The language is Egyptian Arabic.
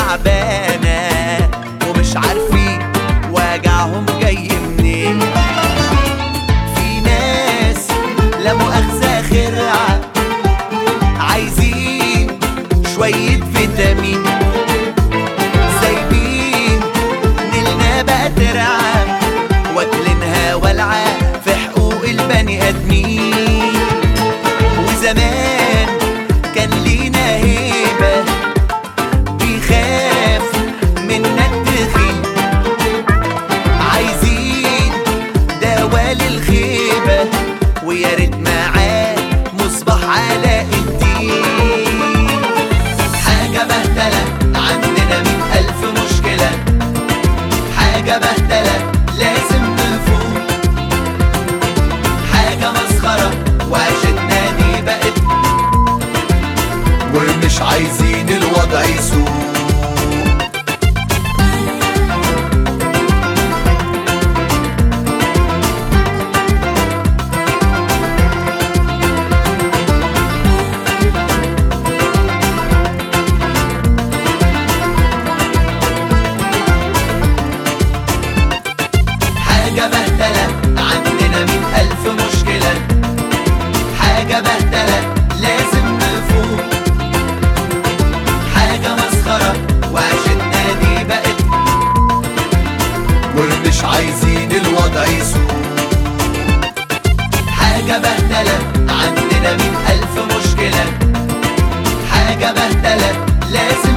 تعبانة ومش عارفين وجعهم جاي منين في ناس لا مؤاخذة خرعة عايزين شوية فيتامين سايبين نلنا بقى ترعى واكلينها والعة في حقوق البني آدمين وزمان كان لينا هيبة بيخاف منا التخين عايزين دواء للخيبة ويا ريت معاه مصباح علاء الدين حاجة بهدلة عندنا مئة ألف مشكلة حاجة بهدلة لازم نفوق حاجة مسخرة وعيشتنا دي بقت ومش عايزين الوضع يسوق حاجة بهدلة عندنا مئة ألف مشكلة حاجة بهدلة لازم نفوق حاجة مسخرة وعيشتنا دي بقت ومش عايزين الوضع يسوق حاجة بهدلة عندنا مئة ألف مشكلة حاجة بهدلة لازم